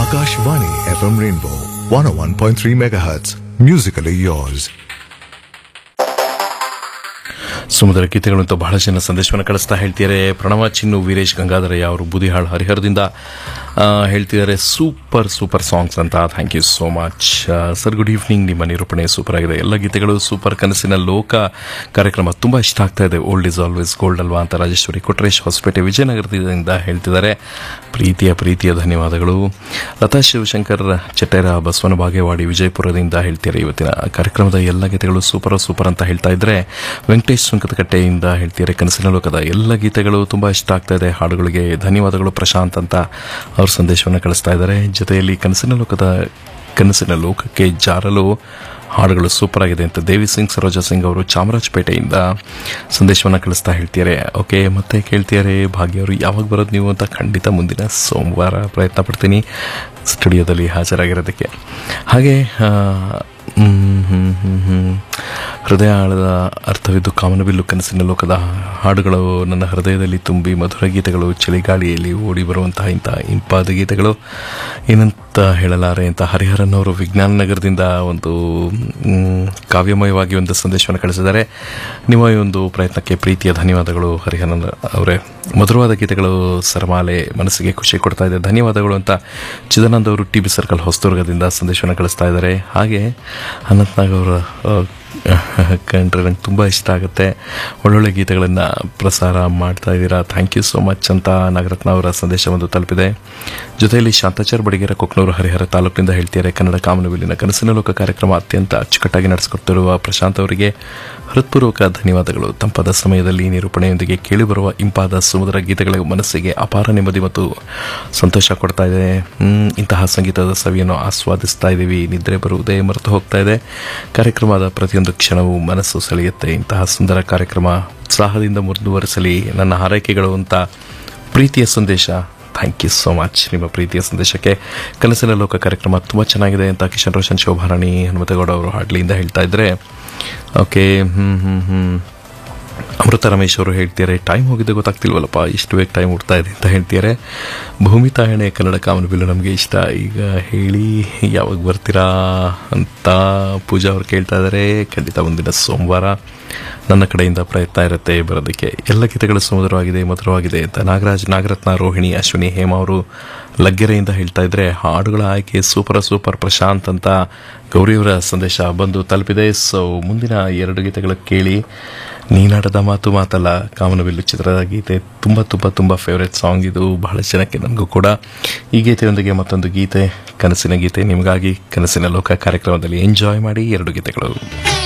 Akashvani FM Rainbow 101.3 MHz. Musically yours. ಸುಮಧುರ ಗೀತೆಗಳು ಅಂತ ಬಹಳ ಜನ ಸಂದೇಶವನ್ನು ಕಳಿಸ್ತಾ ಹೇಳ್ತಿದ್ದಾರೆ ಪ್ರಣವ ಚಿನ್ನು ವೀರೇಶ್ ಗಂಗಾಧರಯ್ಯ ಅವರು ಬುದಿಹಾಳ್ ಹರಿಹರದಿಂದ ಆ, ಹೇಳ್ತಿದ್ದಾರೆ ಸೂಪರ್ ಸೂಪರ್ ಸಾಂಗ್ಸ್ ಅಂತ thank you so much sir good evening ನಿಮ್ಮ ನಿರೂಪಣೆ ಸೂಪರ್ ಆಗಿದೆ ಎಲ್ಲ ಗೀತೆಗಳು ಸೂಪರ್ ಕನಸಿನ ಲೋಕ ಕಾರ್ಯಕ್ರಮ ತುಂಬಾ ಇಷ್ಟ ಆಗ್ತಾ ಇದೆ ಓಲ್ಡ್ ಇಸ್ ಆಲ್ವೇಸ್ ಗೋಲ್ಡ್ ಅಲ್ವಾ ಅಂತ ರಾಜೇಶ್ವರಿ ಕೊಟ್ರೇಶ್ ಹೊಸಪೇಟೆ ವಿಜಯನಗರದಿಂದ ಹೇಳ್ತಿದ್ದಾರೆ ಪ್ರೀತಿಯ ಪ್ರೀತಿಯ ಧನ್ಯವಾದಗಳು ಲತಾ ಶಿವಶಂಕರ್ ಚಟ್ಟೆರ ಬಸವನ ಬಾಗೇವಾಡಿ ವಿಜಯಪುರದಿಂದ ಹೇಳ್ತಾರೆ ಇವತ್ತಿನ ಕಾರ್ಯಕ್ರಮದ ಎಲ್ಲ ಗೀತೆಗಳು ಸೂಪರ್ ಸೂಪರ್ ಅಂತ ಹೇಳ್ತಾ ಇದ್ರೆ ವೆಂಕಟೇಶ್ ಸುಂಕದಕಟ್ಟೆಯಿಂದ ಹೇಳ್ತಿದ್ದಾರೆ ಕನಸಿನ ಲೋಕದ ಎಲ್ಲ ಗೀತೆಗಳು ತುಂಬಾ ಇಷ್ಟ ಆಗ್ತಾ ಇದೆ ಹಾಡುಗಳಿಗೆ ಧನ್ಯವಾದಗಳು ಪ್ರಶಾಂತ್ ಅಂತ ಅವ್ರ ಸಂದೇಶವನ್ನು ಕಳಿಸ್ತಾ ಇದ್ದಾರೆ ಜೊತೆಯಲ್ಲಿ ಕನಸಿನ ಲೋಕದ ಕನಸಿನ ಲೋಕಕ್ಕೆ ಜಾರಲು ಹಾಡುಗಳು ಸೂಪರ್ ಆಗಿದೆ ಅಂತ ದೇವಿ ಸಿಂಗ್ ಸರೋಜಾ ಸಿಂಗ್ ಅವರು ಚಾಮರಾಜಪೇಟೆಯಿಂದ ಸಂದೇಶವನ್ನು ಕಳಿಸ್ತಾ ಹೇಳ್ತಿದ್ದಾರೆ ಓಕೆ ಮತ್ತೆ ಕೇಳ್ತಿದ್ದಾರೆ ಭಾಗ್ಯ ಅವರು ಯಾವಾಗ ಬರೋದು ನೀವು ಅಂತ ಖಂಡಿತ ಮುಂದಿನ ಸೋಮವಾರ ಪ್ರಯತ್ನ ಪಡ್ತೀನಿ ಸ್ಟುಡಿಯೋದಲ್ಲಿ ಹಾಜರಾಗಿರೋದಕ್ಕೆ ಹಾಗೆ ಆ, ಹ್ಮ್, ಹ್ಮ್, ಹ್ಮ್, ಹ್ಮ್. ಹೃದಯ ಆಳದ ಅರ್ಥವಿದ್ದು ಕಾಮನಬಿಲ್ಲು ಕನಸಿನ ಲೋಕದ ಹಾಡುಗಳು ನನ್ನ ಹೃದಯದಲ್ಲಿ ತುಂಬಿ ಮಧುರ ಗೀತೆಗಳು ಚಳಿಗಾಳಿಯಲ್ಲಿ ಓಡಿ ಬರುವಂತಹ ಇಂಥ ಇಂಪಾದ ಗೀತೆಗಳು ಏನಂತ ಹೇಳಲಾರೆ ಅಂತ ಹರಿಹರನ್ ಅವರು ವಿಜ್ಞಾನ ನಗರದಿಂದ ಒಂದು ಮ್, ಕಾವ್ಯಮಯವಾಗಿ ಒಂದು ಸಂದೇಶವನ್ನು ಕಳಿಸಿದ್ದಾರೆ ನಿಮ್ಮ ಈ ಒಂದು ಪ್ರಯತ್ನಕ್ಕೆ ಪ್ರೀತಿಯ ಧನ್ಯವಾದಗಳು ಹರಿಹರನ್ ಅವರೇ ಮಧುರವಾದ ಗೀತೆಗಳು ಸರಮಾಲೆ ಮನಸ್ಸಿಗೆ ಖುಷಿ ಕೊಡ್ತಾ ಇದೆ ಧನ್ಯವಾದಗಳು ಅಂತ ಚಿದಾನಂದ್ ಅವರು ಟಿ ಬಿ ಸರ್ಕಲ್ ಹೊಸದುರ್ಗದಿಂದ ಸಂದೇಶವನ್ನು ಕಳಿಸ್ತಾ ಇದ್ದಾರೆ ಹಾಗೆ ಅನಂತ್ನಾಗ್ ಅವರ ಆ, ಕಂಡ್ರೆ ನಂಗೆ ತುಂಬ ಇಷ್ಟ ಆಗುತ್ತೆ ಒಳ್ಳೊಳ್ಳೆ ಗೀತೆಗಳನ್ನು ಪ್ರಸಾರ ಮಾಡ್ತಾ ಇದ್ದೀರಾ ಥ್ಯಾಂಕ್ ಯು ಸೋ ಮಚ್ ಅಂತ ನಾಗರತ್ನ ಅವರ ಸಂದೇಶ ಒಂದು ತಲುಪಿದೆ ಜೊತೆಯಲ್ಲಿ ಶಾಂತಾಚಾರ್ ಬಡಿಗೆರ ಕೊಕ್ನೂರು ಹರಿಹರ ತಾಲೂಕಿನಿಂದ ಹೇಳ್ತಿದ್ದಾರೆ ಕನ್ನಡ ಕಾಮನಬಿಲ್ಲಿನ ಕನಸಿನ ಲೋಕ ಕಾರ್ಯಕ್ರಮ ಅತ್ಯಂತ ಅಚ್ಚುಕಟ್ಟಾಗಿ ನಡೆಸಿಕೊಡ್ತಿರುವ ಪ್ರಶಾಂತ್ ಅವರಿಗೆ ಹೃತ್ಪೂರ್ವಕ ಧನ್ಯವಾದಗಳು ತಂಪಾದ ಸಮಯದಲ್ಲಿ ನಿರೂಪಣೆಯೊಂದಿಗೆ ಕೇಳಿಬರುವ ಇಂಪಾದ ಸುಮಧುರ ಗೀತೆಗಳ ಮನಸ್ಸಿಗೆ ಅಪಾರ ನೆಮ್ಮದಿ ಮತ್ತು ಸಂತೋಷ ಕೊಡ್ತಾ ಇದೆ ಹ್ಮ್, ಇಂತಹ ಸಂಗೀತದ ಸವಿಯನ್ನು ಆಸ್ವಾದಿಸ್ತಾ ಇದ್ದೀವಿ ನಿದ್ರೆ ಬರುವುದೇ ಮರೆತು ಹೋಗ್ತಾ ಇದೆ ಕಾರ್ಯಕ್ರಮದ ಪ್ರತಿಯೊಂದು ಕ್ಷಣವೂ ಮನಸ್ಸು ಸೆಳೆಯುತ್ತೆ ಇಂತಹ ಸುಂದರ ಕಾರ್ಯಕ್ರಮ ಉತ್ಸಾಹದಿಂದ ಮುಂದುವರಿಸಲಿ ನನ್ನ ಹಾರೈಕೆಗಳು ಅಂತ ಪ್ರೀತಿಯ ಸಂದೇಶ ಥ್ಯಾಂಕ್ ಯು ಸೋ ಮಚ್ ನಿಮ್ಮ ಪ್ರೀತಿಯ ಸಂದೇಶಕ್ಕೆ ಕನಸಿನ ಲೋಕ ಕಾರ್ಯಕ್ರಮ ತುಂಬ ಚೆನ್ನಾಗಿದೆ ಅಂತ ಕಿಶನ್ ರೋಷನ್ ಶೋಭಾರಾಣಿ ಹನುಮತಗೌಡ ಅವರು ಹಾಡ್ಲಿಯಿಂದ ಹೇಳ್ತಾ ಇದ್ರೆ ಓಕೆ ಹ್ಮ್ ಹ್ಮ್ ಹ್ಮ್ ಅಮೃತ ರಮೇಶ್ ಅವರು ಹೇಳ್ತಿದ್ದಾರೆ ಟೈಮ್ ಹೋಗಿದ್ದೆ ಗೊತ್ತಾಗ್ತಿಲ್ವಲ್ಲಪ್ಪ ಇಷ್ಟು ಬೇಗ ಟೈಮ್ ಹುಡ್ತಾ ಇದೆ ಅಂತ ಹೇಳ್ತಿದ್ದಾರೆ ಭೂಮಿ ತಾಯಣೆ ಕನ್ನಡ ಕಾಮನಬಿಲ್ಲು ನಮಗೆ ಇಷ್ಟ ಈಗ ಹೇಳಿ ಯಾವಾಗ ಬರ್ತೀರಾ ಅಂತ ಪೂಜಾ ಅವ್ರು ಕೇಳ್ತಾ ಇದ್ದಾರೆ ಖಂಡಿತ ಮುಂದಿನ ಸೋಮವಾರ ನನ್ನ ಕಡೆಯಿಂದ ಪ್ರಯತ್ನ ಇರುತ್ತೆ ಬರೋದಕ್ಕೆ ಎಲ್ಲ ಗೀತೆಗಳು ಸುಮಧುರವಾಗಿದೆ ಮಧುರವಾಗಿದೆ ಅಂತ ನಾಗರಾಜ್ ನಾಗರತ್ನ ರೋಹಿಣಿ ಅಶ್ವಿನಿ ಹೇಮ ಅವರು ಲಗ್ಗೆರೆಯಿಂದ ಹೇಳ್ತಾ ಇದ್ರೆ ಹಾಡುಗಳ ಆಯ್ಕೆ ಸೂಪರ್ ಸೂಪರ್ ಪ್ರಶಾಂತ್ ಅಂತ ಗೌರಿಯವರ ಸಂದೇಶ ಬಂದು ತಲುಪಿದೆ ಸೊ ಮುಂದಿನ ಎರಡು ಗೀತೆಗಳ ಕೇಳಿ ನೀನಾಡದ ಮಾತು ಮಾತಲ್ಲ ಕಾಮನಬಿಲ್ಲು ಚಿತ್ರದ ಗೀತೆ ತುಂಬ ತುಂಬ ತುಂಬ ಫೇವ್ರೆಟ್ ಸಾಂಗ್ ಇದು ಬಹಳ ಜನಕ್ಕೆ ನನಗೂ ಕೂಡ ಈ ಗೀತೆಯೊಂದಿಗೆ ಮತ್ತೊಂದು ಗೀತೆ ಕನಸಿನ ಗೀತೆ ನಿಮಗಾಗಿ ಕನಸಿನ ಲೋಕ ಕಾರ್ಯಕ್ರಮದಲ್ಲಿ ಎಂಜಾಯ್ ಮಾಡಿ ಎರಡು ಗೀತೆಗಳು